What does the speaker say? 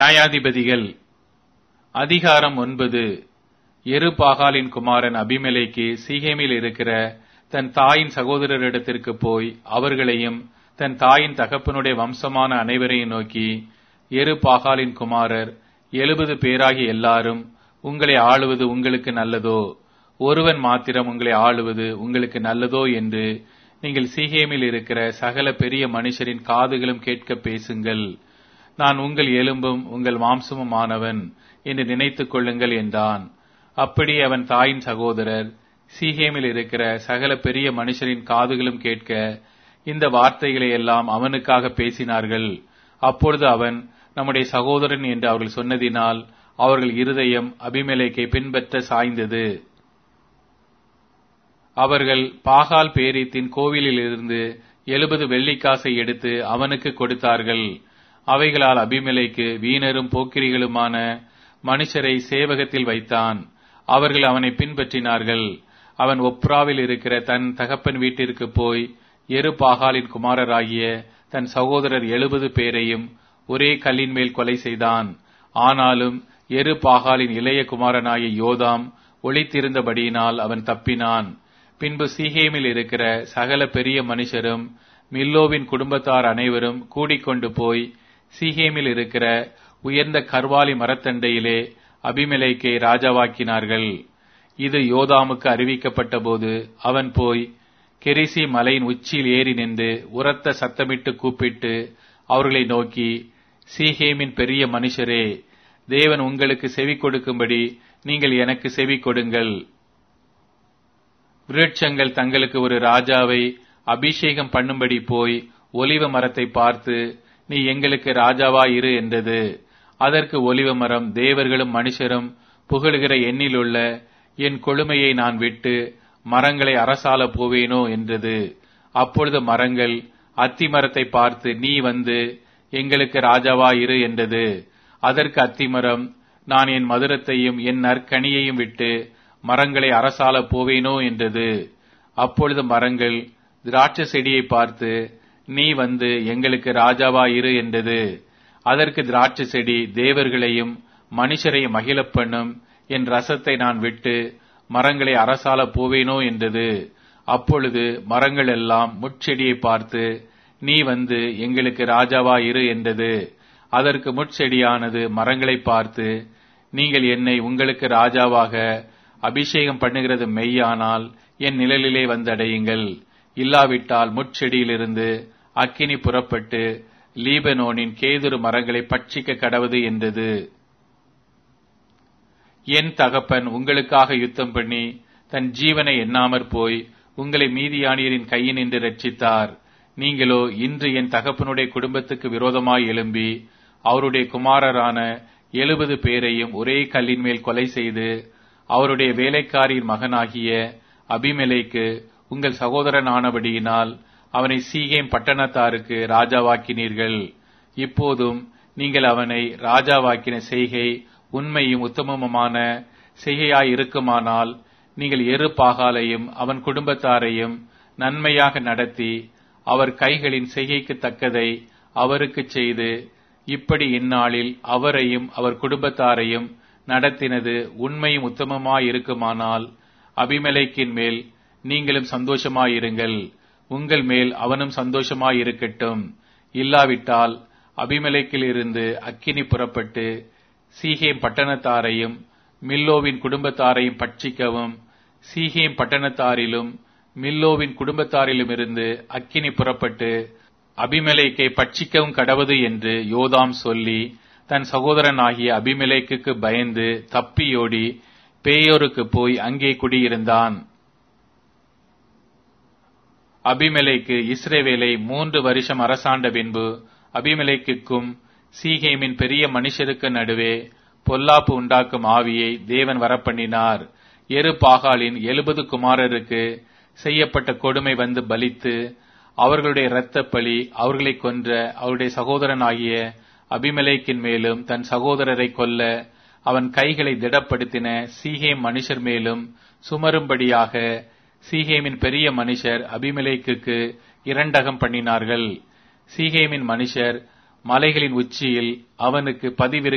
நியாயாதிபதிகள் அதிகாரம் ஒன்பது எருபாகாலின் குமாரன் அபிமெலேக்கு சீகேமில் இருக்கிற தன் தாயின் சகோதரரிடத்திற்கு போய் அவர்களையும் தன் தாயின் தகப்பனுடைய வம்சமான அனைவரையும் நோக்கி எருபாகாலின் குமாரர் எழுபது பேராகிய எல்லாரும் உங்களை ஆளுவது உங்களுக்கு நல்லதோ ஒருவன் மாத்திரம் உங்களை ஆளுவது உங்களுக்கு நல்லதோ என்று நீங்கள் சீகேமில் இருக்கிற சகல பெரிய மனுஷரின் காதுகளும் கேட்க பேசுங்கள் நான் உங்கள் எலும்பும் உங்கள் மாம்சமும் ஆனவன் என்று நினைத்துக் கொள்ளுங்கள் என்றான் அப்படி அவன் தாயின் சகோதரர் சீகேமில் இருக்கிற சகல பெரிய மனுஷரின் காதுகளும் கேட்க இந்த வார்த்தைகளை எல்லாம் அவனுக்காக பேசினார்கள் அப்பொழுது அவன் நம்முடைய சகோதரன் என்று அவர்கள் சொன்னதினால் அவர்கள் இருதயம் அபிமெலேக்கை பின்பற்ற சாய்ந்தது அவர்கள் பாகால் பேரீத்தின் கோவிலில் இருந்து எழுபது வெள்ளிக்காசை எடுத்து அவனுக்கு கொடுத்தார்கள் அவைகளால் அபிமெலைக்கு வீணரும் போக்கிரிகளுமான மனுஷரை சேவகத்தில் வைத்தான் அவர்கள் அவனை பின்பற்றினார்கள் அவன் ஒப்ராவில் இருக்கிற தன் தகப்பன் வீட்டிற்கு போய் எரு பாகாலின் குமாரராகிய தன் சகோதரர் எழுபது பேரையும் ஒரே கல்லின் மேல் கொலை செய்தான் ஆனாலும் எரு பாகாலின் இளைய குமாரனாகிய யோதாம் ஒளித்திருந்தபடியினால் அவன் தப்பினான் பின்பு சீகேமில் இருக்கிற சகல பெரிய மனுஷரும் மில்லோவின் குடும்பத்தார் அனைவரும் கூடிக்கொண்டு போய் சீகேமில் இருக்கிற உயர்ந்த கர்வாலி மரத்தண்டையிலே அபிமெலைக்கை ராஜாவாக்கினார்கள் இது யோதாமுக்கு அறிவிக்கப்பட்ட போது அவன் போய் கெரிசி மலையின் உச்சியில் ஏறி நின்று உரத்த சத்தமிட்டு கூப்பிட்டு அவர்களை நோக்கி சீகேமின் பெரிய மனுஷரே தேவன் உங்களுக்கு செவி கொடுக்கும்படி நீங்கள் எனக்கு செவி கொடுங்கள் விருட்சங்கள் தங்களுக்கு ஒரு ராஜாவை அபிஷேகம் பண்ணும்படி போய் ஒலிவ மரத்தை பார்த்து நீ எங்களுக்கு ராஜாவா இரு என்றது அதற்கு ஒலிவ மரம் தேவர்களும் மனுஷரும் புகழுகிற எண்ணிலுள்ள என் கொழுமையை நான் விட்டு மரங்களை அரசால போவேனோ என்றது அப்பொழுது மரங்கள் அத்தி மரத்தை பார்த்து நீ வந்து எங்களுக்கு ராஜாவா இரு என்றது அதற்கு அத்திமரம் நான் என் மதுரத்தையும் என் நற்கனியையும் விட்டு மரங்களை அரசால போவேனோ என்றது அப்பொழுது மரங்கள் திராட்சை செடியை பார்த்து நீ வந்து எங்களுக்கு ராஜாவா இரு என்றது அதற்கு திராட்சை செடி தேவர்களையும் மனுஷரையும் மகிழப் பண்ணும் என் ரசத்தை நான் விட்டு மரங்களை அரசால போவேனோ என்றது அப்பொழுது மரங்கள் எல்லாம் முட்செடியை பார்த்து நீ வந்து எங்களுக்கு ராஜாவா இரு என்றது அதற்கு முட்செடியானது மரங்களை பார்த்து நீங்கள் என்னை உங்களுக்கு ராஜாவாக அபிஷேகம் பண்ணுகிறது மெய்யானால் என் நிழலிலே வந்தடையுங்கள் இல்லாவிட்டால் முட்செடியிலிருந்து அக்கினி புறப்பட்டு லீபனோனின் கேதுரு மரங்களை பட்சிக்க கடவுது என்றது என் தகப்பன் உங்களுக்காக யுத்தம் பண்ணி தன் ஜீவனை எண்ணாமற் போய் உங்களை மீதியானியரின் கையினின்று ரட்சித்தார் நீங்களோ இன்று என் தகப்பனுடைய குடும்பத்துக்கு விரோதமாய் எழும்பி அவருடைய குமாரரான எழுபது பேரையும் ஒரே கல்லின் மேல் கொலை செய்து அவருடைய வேலைக்காரியின் மகனாகிய அபிமெலைக்கு உங்கள் சகோதரன் ஆனபடியினால் அவனை சீகேம் பட்டணத்தாருக்கு ராஜாவாக்கினீர்கள் இப்போதும் நீங்கள் அவனை ராஜாவாக்கின செய்கை உண்மையும் உத்தமமுமான செய்கையாய் இருக்குமானால் நீங்கள் எரு பாகாலையும் அவன் குடும்பத்தாரையும் நன்மையாக நடத்தி அவர் கைகளின் செய்கைக்கு தக்கதை அவருக்கு செய்து இப்படி இந்நாளில் அவரையும் அவர் குடும்பத்தாரையும் நடத்தினது உண்மையும் உத்தமமாயிருக்குமானால் அபிமலைக்கின் மேல் நீங்களும் சந்தோஷமாயிருங்கள் உங்கள் மேல் அவனும் சந்தோஷமாயிருக்கட்டும் இல்லாவிட்டால் அபிமலைக்கில் இருந்து அக்கினி புறப்பட்டு சீகேம் பட்டணத்தாரையும் மில்லோவின் குடும்பத்தாரையும் பட்சிக்கவும் சீகேம் பட்டணத்தாரிலும் மில்லோவின் குடும்பத்தாரிலும் இருந்து அக்கினி புறப்பட்டு அபிமலைக்கை பட்சிக்கவும் கடவது என்று யோதாம் சொல்லி தன் சகோதரனாகிய அபிமலைக்கு பயந்து தப்பியோடி பேயோருக்கு போய் அங்கே குடியிருந்தான் அபிமலைக்கு இஸ்ரேவேலை மூன்று வருஷம் அரசாண்ட பின்பு அபிமலைக்கும் சீகேமின் பெரிய மனுஷருக்கு நடுவே பொல்லாப்பு உண்டாக்கும் ஆவியை தேவன் வரப்பண்ணினார் எரு பாகாலின் எழுபது குமாரருக்கு செய்யப்பட்ட கொடுமை வந்து பலித்து அவர்களுடைய இரத்த பலி அவர்களை கொன்ற அவருடைய சகோதரனாகிய அபிமலேக்கின் மேலும் தன் சகோதரரை கொல்ல அவன் கைகளை திடப்படுத்தின சீகேம் மனுஷர் மேலும் சுமரும்படியாக சீகேமின் பெரிய மனுஷர் அபிமலேக்குக்கு இரண்டகம் பண்ணினார்கள் சீகேமின் மனுஷர் மலைகளின் உச்சியில் அவனுக்கு பதிவிரு